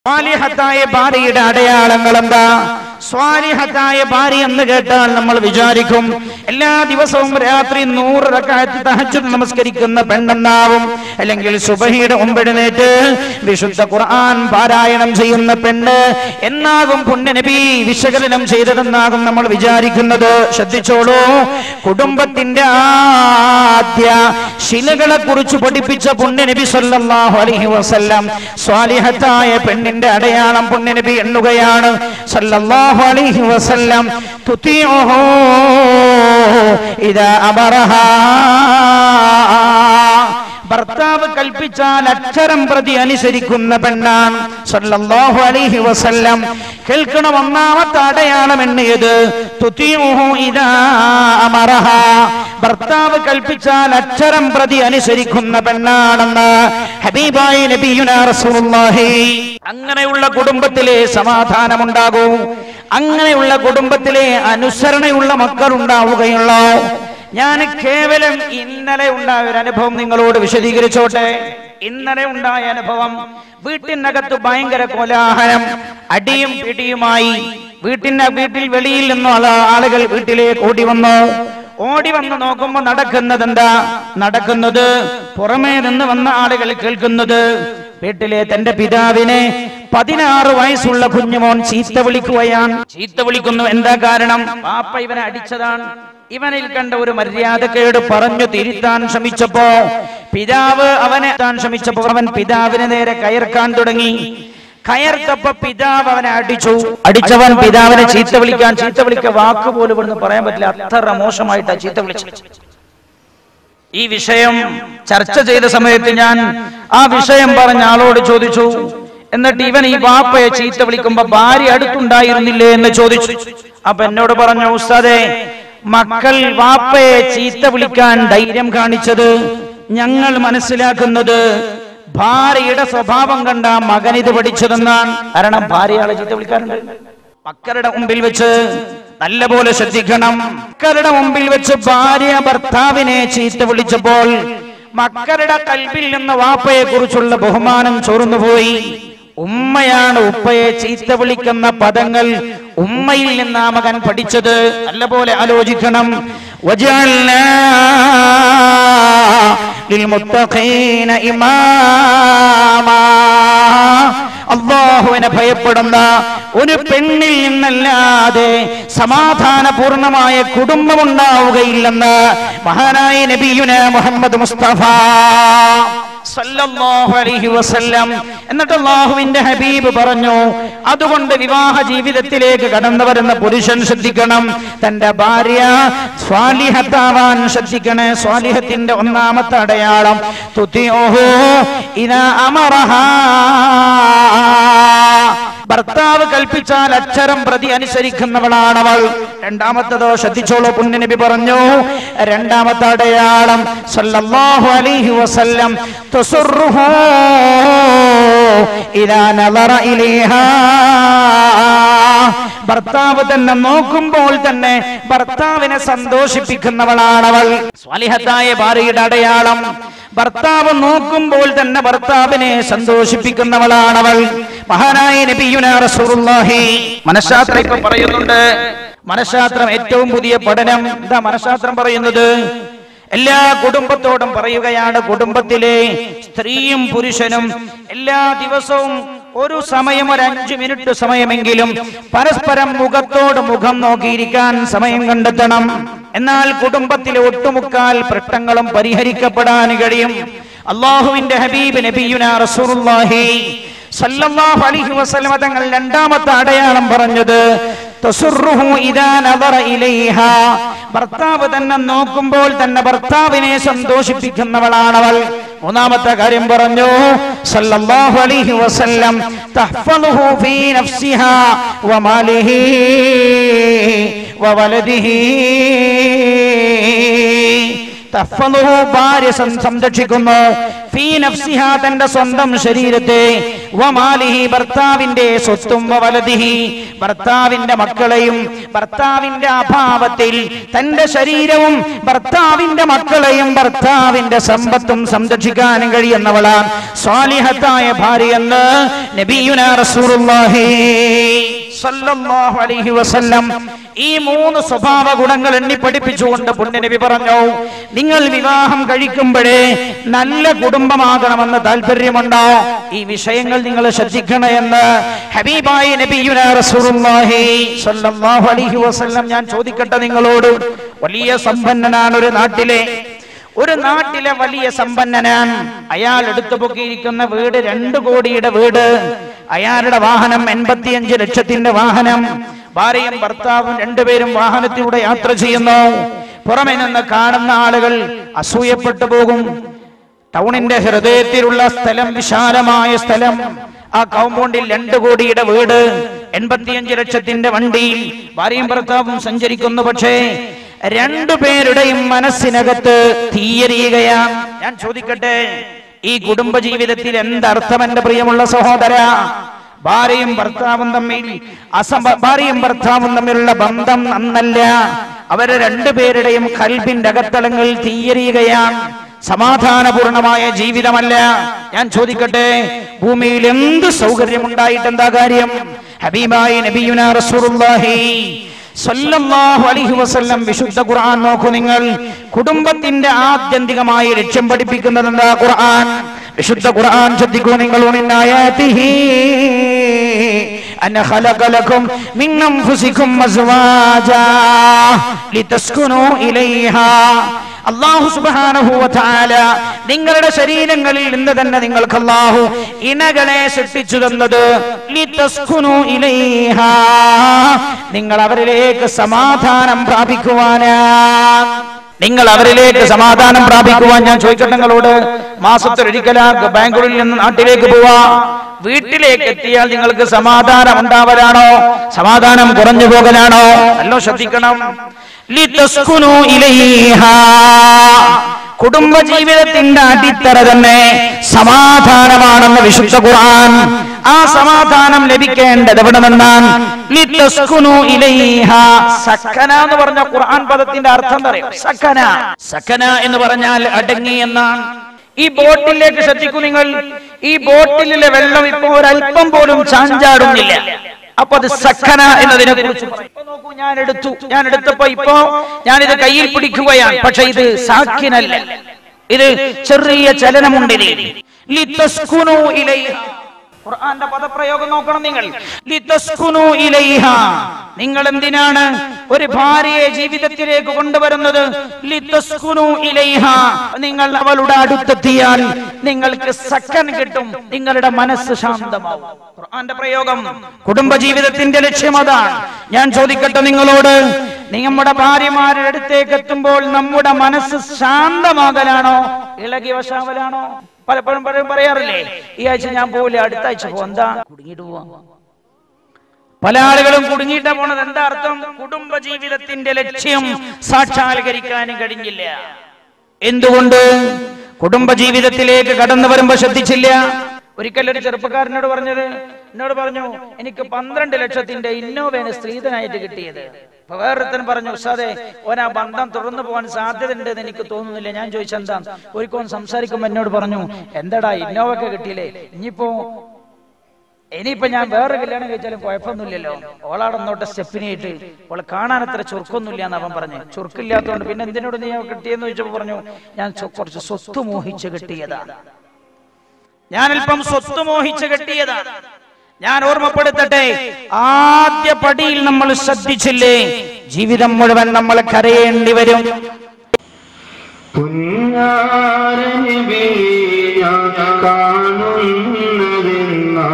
സ്വാലിഹത്തായ ഭാര്യയുടെ അടയാളങ്ങൾ എന്താ സ്വാലിഹത്തായ ഭാര്യ എന്ന് കേട്ടാൽ നമ്മൾ വിചാരിക്കും എല്ലാ ദിവസവും രാത്രി നൂറ് റക്കായത്ത് തഹജ്ജുദ് നമസ്കരിക്കുന്ന പെണ്ണെന്നാവും അല്ലെങ്കിൽ സുബഹിയുടെ മുമ്പെഴുന്നേറ്റ് വിശുദ്ധ ഖുർആൻ പാരായണം ചെയ്യുന്ന പെണ്ണ് എന്നാകും പുണ്യനബി വിശകലനം ചെയ്തതെന്നാകും നമ്മൾ വിചാരിക്കുന്നത് ശ്രദ്ധിച്ചോളൂ കുടുംബത്തിന്റെ ആദ്യ ശിലകളെ കുറിച്ച് പഠിപ്പിച്ച പുണ്യനബി സല്ലല്ലാഹു അലൈഹി വസല്ലം സ്വാലിഹത്തായ പെണ്ണിന്റെ അടയാളം പുണ്യനബി എണ്ണുകയാണ് സല്ലല്ലാഹു അലൈഹി വസല്ലം തുതിഉഹു ഇദാ അമറഹാ ഭർത്താവ് കൽപ്പിച്ചാൽ അക്ഷരം പ്രതി അനുസരിക്കുന്ന പെണ്ണാണ് സല്ലല്ലാഹു അലൈഹി വസല്ലം കേൾക്കണം ഒന്നാമത്തെ അടയാളം എണ്ണിയത് തുതിഉഹു ഇദാ അമറഹ ഭർത്താവ് കൽപ്പിച്ചാൽ അക്ഷരം പ്രതി അനുസരിക്കുന്ന പെണ്ണാണെന്ന് ഹബീബായി നബിയുനാ റസൂലുള്ളാഹി അങ്ങനെയുള്ള കുടുംബത്തിലെ സമാധാനമുണ്ടാകൂ അങ്ങനെയുള്ള കുടുംബത്തിലെ അനുസരണയുള്ള മക്കൾ ഉണ്ടാവുകയുള്ളൂ ഞാൻ കേവലം ഇന്നലെ ഉണ്ടായ ഒരു അനുഭവം നിങ്ങളോട് വിശദീകരിച്ചോട്ടെ ഇന്നലെ ഉണ്ടായ അനുഭവം വീട്ടിനകത്ത് ഭയങ്കര കോലാഹലം അടിയും പിടിയുമായി വീട്ടിന്റെ വീട്ടിൽ വെളിയിൽ നിന്നുള്ള ആളുകൾ വീട്ടിലേക്ക് ഓടി വന്നു ഓടി വന്ന് നോക്കുമ്പോ നടക്കുന്നത് എന്താ നടക്കുന്നത് പുറമേ നിന്ന് വന്ന ആളുകൾ കേൾക്കുന്നത് വീട്ടിലെ തന്റെ പിതാവിനെ പതിനാറ് വയസ്സുള്ള കുഞ്ഞുമോൻ ചീത്ത വിളിക്കുകയാണ് ചീത്ത വിളിക്കുന്നു എന്താ കാരണം പാപ്പ ഇവനെ അടിച്ചതാണ് ഇവനിൽ കണ്ട ഒരു മര്യാദക്കേട് പറഞ്ഞു തിരുത്താൻ ശ്രമിച്ചപ്പോ പിതാവ് അവനെ താൻ ശ്രമിച്ചപ്പോ അവൻ പിതാവിന് നേരെ കയർക്കാൻ തുടങ്ങി കയർത്തപ്പോ പിതാവ് അവനെ അടിച്ചു അടിച്ചവൻ പിതാവിനെ ചീത്ത വിളിക്കാൻ ചീത്ത വിളിക്ക വാക്ക് പോലും ഇവിടുന്ന് പറയാൻ പറ്റില്ല അത്ര മോശമായിട്ടാ ചീത്ത വിളിച്ചത് ഈ വിഷയം ചർച്ച ചെയ്ത സമയത്ത് ഞാൻ ആ വിഷയം പറഞ്ഞ ആളോട് ചോദിച്ചു എന്നിട്ട് ഇവൻ ഈ വാപ്പയെ ചീത്ത വിളിക്കുമ്പോ ഭാര്യ അടുത്തുണ്ടായിരുന്നില്ലേ എന്ന് ചോദിച്ചു അപ്പൊ എന്നോട് പറഞ്ഞു ഉസ്താദെ മക്കൾ വാപ്പയെ ചീത്ത വിളിക്കാൻ ധൈര്യം കാണിച്ചത് ഞങ്ങൾ മനസ്സിലാക്കുന്നത് ഭാര്യയുടെ സ്വഭാവം കണ്ട മകൻ ഇത് പഠിച്ചതെന്നാണ് കാരണം ഭാര്യയാളെ ചീത്ത വിളിക്കാറുണ്ട് മക്കളുടെ മുമ്പിൽ വെച്ച് നല്ലപോലെ ശ്രദ്ധിക്കണം മക്കളുടെ മുമ്പിൽ വെച്ച് ഭാര്യ ഭർത്താവിനെ ചീത്ത വിളിച്ചപ്പോൾ മക്കളുടെ കൽവിൽ നിന്ന് വാപ്പയെ കുറിച്ചുള്ള ബഹുമാനം ചോർന്നുപോയി ഉമ്മയാണ് ഉപ്പയെ ചീത്ത വിളിക്കുന്ന പദങ്ങൾ ഉമ്മയിൽ നിന്ന് ആ മകൻ പഠിച്ചത് നല്ലപോലെ ആലോചിക്കണം വജഅൽനാ ലിൽമുത്തഖീന ഇമാമാ അള്ളാഹുവിനെ ഭയപ്പെടുന്ന ഒരു പെണ്ണിൽ നിന്നല്ലാതെ സമാധാനപൂർണമായ കുടുംബമുണ്ടാവുകയില്ലെന്ന് മഹാനായ നബിയുന മുഹമ്മദ് മുസ്തഫ സല്ലല്ലാഹു അലൈഹി വസല്ലം എന്നിട്ട് അള്ളാഹുവിന്റെ ഹബീബ് പറഞ്ഞു അതുകൊണ്ട് വിവാഹ ജീവിതത്തിലേക്ക് കടന്നു വരുന്ന പുരുഷൻ ശ്രദ്ധിക്കണം തന്റെ ഭാര്യ സ്വാലിഹത്താവാൻ ശ്രദ്ധിക്കണേ സ്വാലിഹത്തിന്റെ ഒന്നാമത്തെ അടയാളം തുതിയോഹോ ഇതാ അമറഹാ ഭർത്താവ് കൽപ്പിച്ചാൽ അക്ഷരം പ്രതി അനുസരിക്കുന്നവളാണവൾ രണ്ടാമത്തതോ ശ്രദ്ധിച്ചോളൂ പുണ്യനബി പറഞ്ഞു രണ്ടാമത്തെ അടയാളം സല്ലല്ലാഹു അലൈഹി വസല്ലം തുസുറുഹു ഇദാ നളറ ഇലൈഹാ ഭർത്താവ് തന്നെ നോക്കുമ്പോൾ തന്നെ ഭർത്താവിനെ സന്തോഷിപ്പിക്കുന്നവളാണവൾ സ്വാലിഹത്തായ ഭാര്യയുടെ അടയാളം ഭർത്താവ് നോക്കുമ്പോൾ തന്നെ ഭർത്താവിനെ സന്തോഷിപ്പിക്കുന്നവളാണവൾ മഹാനായ നബിയുന റസൂലുള്ളാഹി മനഃശാസ്ത്രം ഇപ്പൊ പറയുന്നുണ്ട് മനഃശാസ്ത്രം ഏറ്റവും പുതിയ പഠനം എന്താ മനഃശാസ്ത്രം പറയുന്നത് എല്ലാ കുടുംബത്തോടും പറയുകയാണ് കുടുംബത്തിലെ സ്ത്രീയും പുരുഷനും എല്ലാ ദിവസവും ഒരു സമയം ഒരു അഞ്ചു മിനിറ്റ് സമയമെങ്കിലും പരസ്പരം മുഖത്തോട് മുഖം നോക്കിയിരിക്കാൻ സമയം കണ്ടെത്തണം എന്നാൽ കുടുംബത്തിലെ ഒട്ടുമുക്കാൽ പ്രശ്നങ്ങളും പരിഹരിക്കപ്പെടാൻ കഴിയും അള്ളാഹുവിന്റെ ഹബീബ് നബിയുന റസൂലുള്ളാഹി സല്ലല്ലാഹു അലൈഹി വസല്ലമ തങ്ങൾ രണ്ടാമത്തെ അടയാളം പറഞ്ഞത് തസുറുഹു ഇദാ നദറ ഇലൈഹാ ഭർത്താവ് തന്നെ നോക്കുമ്പോൾ തന്നെ ഭർത്താവിനെ സന്തോഷിപ്പിക്കുന്നവളാണവൾ മൂന്നാമത്തെ കാര്യം പറഞ്ഞു സല്ലല്ലാഹു അലൈഹി വസല്ലം തഹ്ഫളുഹു ഫീ നഫ്സിഹാ വമാലിഹി വവലദിഹി തഹ്ഫളുഹു ഭാര്യ സം- സംരക്ഷിക്കുന്നു ഫീ നഫ്സിഹ തന്റെ സ്വന്തം ശരീരത്തെ വമാലിഹി ഭർത്താവിന്റെ സ്വത്തും വലതിഹി ഭർത്താവിന്റെ മക്കളെയും ഭർത്താവിന്റെ അഭാവത്തിൽ തന്റെ ശരീരവും ഭർത്താവിന്റെ മക്കളെയും ഭർത്താവിന്റെ സമ്പത്തും സംരക്ഷിക്കാനും കഴിയുന്നവളാണ് സ്വാലിഹത്തായ ഭാര്യ എന്ന് നബിയുന റസൂലുള്ളാഹി സല്ലല്ലാഹു അലൈഹി വസല്ലം ഈ മൂന്ന് സ്വഭാവ ഗുണങ്ങൾ എണ്ണി പഠിപ്പിച്ചുകൊണ്ട് പുണ്യനബി പറഞ്ഞു നിങ്ങൾ വിവാഹം കഴിക്കുമ്പോഴേ നല്ല കുടുംബമാകണമെന്ന് താല്പര്യമുണ്ടോ ഈ വിഷയങ്ങൾ നിങ്ങൾ ശ്രദ്ധിക്കണേ എന്ന് ഹബീബായി നബിയുന റസൂലുള്ളാഹി സല്ലല്ലാഹു അലൈഹി വസല്ലം ഞാൻ ചോദിക്കട്ടെ നിങ്ങളോട് വലിയ സമ്പന്നനാണ് ഒരു നാട്ടിലെ ഒരു നാട്ടിലെ വലിയ സമ്പന്നനാൻ അയാൾ എടുത്തു പൊക്കിയിരിക്കുന്ന വീട് രണ്ടു കോടിയുടെ വീട് അയാളുടെ വാഹനം എൺപത്തിയഞ്ച് ലക്ഷത്തിന്റെ വാഹനം ഭാര്യയും ഭർത്താവും രണ്ടുപേരും വാഹനത്തിലൂടെ യാത്ര ചെയ്യുന്നു പുറമെ നിന്ന് കാണുന്ന ആളുകൾ അസൂയപ്പെട്ടു പോകും ടൗണിന്റെ ഹൃദയത്തിലുള്ള സ്ഥലം വിശാലമായ സ്ഥലം ആ കോമ്പൗണ്ടിൽ രണ്ടു കോടിയുടെ വീട് എൺപത്തിയഞ്ച് ലക്ഷത്തിന്റെ വണ്ടിയിൽ ഭാര്യയും ഭർത്താവും സഞ്ചരിക്കുന്നു പക്ഷേ രണ്ടുപേരുടെയും മനസ്സിനകത്ത് തീയറിയുകയാണ് ഞാൻ ചോദിക്കട്ടെ ഈ കുടുംബ ജീവിതത്തിൽ എന്തർത്ഥം എന്റെ പ്രിയമുള്ള സഹോദര ഭാര്യയും ഭർത്താവും തമ്മിൽ അസംബ ഭാര്യയും ഭർത്താവും തമ്മിലുള്ള ബന്ധം നന്നല്ല അവരെ രണ്ടുപേരുടെയും കൽബിന്റെ അകത്തളങ്ങൾ തീയറിയുകയാണ് സമാധാനപൂർണമായ ജീവിതമല്ല ഞാൻ ചോദിക്കട്ടെ ഭൂമിയിൽ എന്ത് സൗകര്യമുണ്ടായിട്ട് എന്താ കാര്യം ഹബീബായി നബിയുന റസൂലുള്ളാഹി സല്ലല്ലാഹു അലൈഹി വസല്ലം വിശുദ്ധ ഖുർആൻ നോക്കൂ നിങ്ങൾ കുടുംബത്തിന്റെ ആത്യന്തികമായി ലക്ഷ്യം പഠിപ്പിക്കുന്നത് എന്താ ഖുർആൻ വിശുദ്ധ ഖുർആൻ ശ്രദ്ധിക്കൂ നിങ്ങൾ ومن آياته أن خلق لكم من أنفسكم أزواجا لتسكنوا إليها അള്ളാഹു സുബ്ഹാനഹു വതആല നിങ്ങളുടെ ശരീരങ്ങളിൽ നിന്ന് തന്നെ നിങ്ങൾക്ക് അള്ളാഹു ഇണകളെ സൃഷ്ടിച്ചു തന്നത് ലിതസ്കുനു ഇലൈഹാ നിങ്ങൾ അവരിലേക്ക് സമാധാനം പ്രാപിക്കുവാനാ നിങ്ങൾ അവരിലേക്ക് സമാധാനം പ്രാപിക്കുവാൻ ഞാൻ ചോദിക്കട്ടെ നിങ്ങളോട് മാസത്തിലൊരിക്കലാ ബാംഗ്ലൂരിൽ നിന്ന് നാട്ടിലേക്ക് പോവാ വീട്ടിലേക്ക് എത്തിയാൽ നിങ്ങൾക്ക് സമാധാനം ഉണ്ടാവലാണോ സമാധാനം കുറഞ്ഞു പോകലാണോ നല്ലോ ശ്രദ്ധിക്കണം ലിതസ്കുനു ഇലൈഹാ കുടുംബ ജീവിതത്തിന്റെ അടിത്തറ തന്നെ സമാധാനമാണെന്ന് വിശുദ്ധ ഖുർആൻ ആ സമാധാനം ലഭിക്കേണ്ടത് എവിടെ നിന്നാണ് ലിതസ്കുനു ഇലൈഹാ സക്കന എന്ന് പറഞ്ഞ ഖുർആൻ പദത്തിന്റെ അർത്ഥം പറയും സക്കന സക്കന എന്ന് പറഞ്ഞാൽ അടങ്ങി എന്നാണ് ഈ ബോട്ടിലേക്ക് ശ്രദ്ധിക്കൂ നിങ്ങൾ ഈ ബോട്ടിലെ വെള്ളം ഇപ്പൊ ഒരല്പം പോലും ചാഞ്ചാടുന്നില്ല അപ്പൊ അത് സക്കന എന്നതിനെ കുറിച്ച് പറയും. ഇപ്പൊ നോക്കൂ ഞാൻ എടുത്തു ഞാൻ എടുത്തപ്പോ ഇപ്പോ ഞാനിത് കയ്യിൽ പിടിക്കുകയാണ് പക്ഷെ ഇത് സാഖ്യനല്ല ഇത് ചെറിയ ചലനമുണ്ട് ഇതിൽ. ലിതസ്കുനു ഇലൈഹ. ഖുർആന്റെ പദപ്രയോഗം നോക്കണം നിങ്ങൾ ലിതസ്കുനു ഇലൈഹ. നിങ്ങൾ എന്തിനാണ് ഒരു ഭാര്യയെ ജീവിതത്തിലേക്ക് കൊണ്ടുവരുന്നത് ലിതസ്കുനു ഇലൈഹ. നിങ്ങൾ അവളുടെ അടുത്തെത്തിയാൽ നിങ്ങൾക്ക് സക്കൻ കിട്ടും നിങ്ങളുടെ മനസ്സ് ശാന്തമാവും ഖുർആന്റെ പ്രയോഗം കുടുംബ ജീവിതത്തിന്റെ ലക്ഷ്യം അതാണ് ഞാൻ ചോദിക്കട്ടെ നിങ്ങളോട് നമ്മുടെ ഭാര്യമാരുടെ അടുത്തേക്ക് എത്തുമ്പോൾ നമ്മുടെ മനസ്സ് ശാന്തമാകലാണോ ഇളകി വശാവലാണോ പലപ്പോഴും പലരും പറയാറില്ലേ ഈ ആഴ്ച ഞാൻ പോവില്ല അടുത്ത ആഴ്ച പോ എന്താ കുടുങ്ങിയിട്ട് പോവാ പല ആളുകളും കുടുങ്ങിയിട്ടാ പോണത് എന്താ അർത്ഥം കുടുംബ ജീവിതത്തിന്റെ ലക്ഷ്യം സാക്ഷാത്കരിക്കാനും കഴിഞ്ഞില്ല എന്തുകൊണ്ട് കുടുംബ ജീവിതത്തിലേക്ക് കടന്നു വരുമ്പോ ശ്രദ്ധിച്ചില്ല ഒരിക്കൽ ഒരു ചെറുപ്പക്കാരനോട് പറഞ്ഞത് എന്നോട് പറഞ്ഞു എനിക്ക് പന്ത്രണ്ട് ലക്ഷത്തിന്റെ ഇന്നോവയാണ് സ്ത്രീധനായിട്ട് കിട്ടിയത് അപ്പൊ വേറൊരുത്തൻ പറഞ്ഞു ഉസ്താദെ ഓൻ ആ ബന്ധം തുടർന്നു പോകാൻ സാധ്യതയുണ്ട് എന്ന് എനിക്ക് തോന്നുന്നില്ല ഞാൻ ചോദിച്ചെന്താ ഒരിക്കലും സംസാരിക്കുമ്പോ എന്നോട് പറഞ്ഞു എന്താടാ ഇന്നോവ ഒക്കെ കിട്ടിയില്ലേ ഇനിയിപ്പോ ഇനിയിപ്പോ ഞാൻ വേറെ കല്യാണം കഴിച്ചാലും കുഴപ്പമൊന്നുമില്ലല്ലോ ഓളാടന്നോട്ടെ സ്റ്റെപ്പിനായിട്ട് ഓളെ കാണാൻ അത്ര ചുരുക്കൊന്നുമില്ല എന്ന് അവൻ പറഞ്ഞു ചുരുക്കില്ലാത്തതുകൊണ്ട് പിന്നെ എന്തിനോട് നീ കിട്ടിയെന്ന് ചോദിച്ചപ്പോ പറഞ്ഞു ഞാൻ ചൊ- കുറച്ച് സ്വത്ത് മോഹിച്ച് കിട്ടിയതാണ് ഞാൻ അല്പം സ്വത്ത് മോഹിച്ച് കെട്ടിയതാണ് ഞാൻ ഓർമ്മപ്പെടുത്തട്ടെ ആദ്യ പടിയിൽ നമ്മൾ ശ്രദ്ധിച്ചില്ലേ ജീവിതം മുഴുവൻ നമ്മൾ കരയേണ്ടി വരും പുന്നാരനബി ഞാൻ കാണുന്നതെന്നാ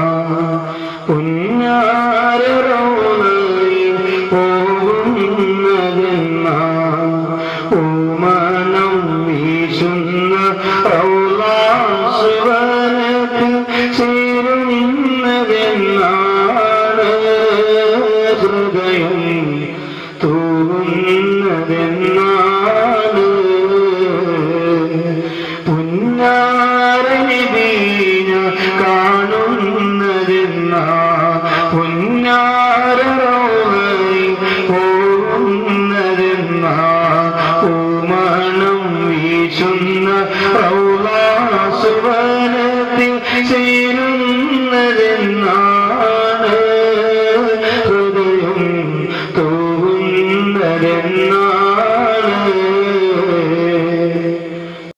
പുന്നാരറോളയിൽ പോകുന്നതെന്നാ ഓമനം വീശുന്ന റൗലാസുവനത്തിൽ ചേരുന്നതെന്നാണ് ഹൃദയം തൂങ്ങുന്നതെന്നാണ് പൊന്നാ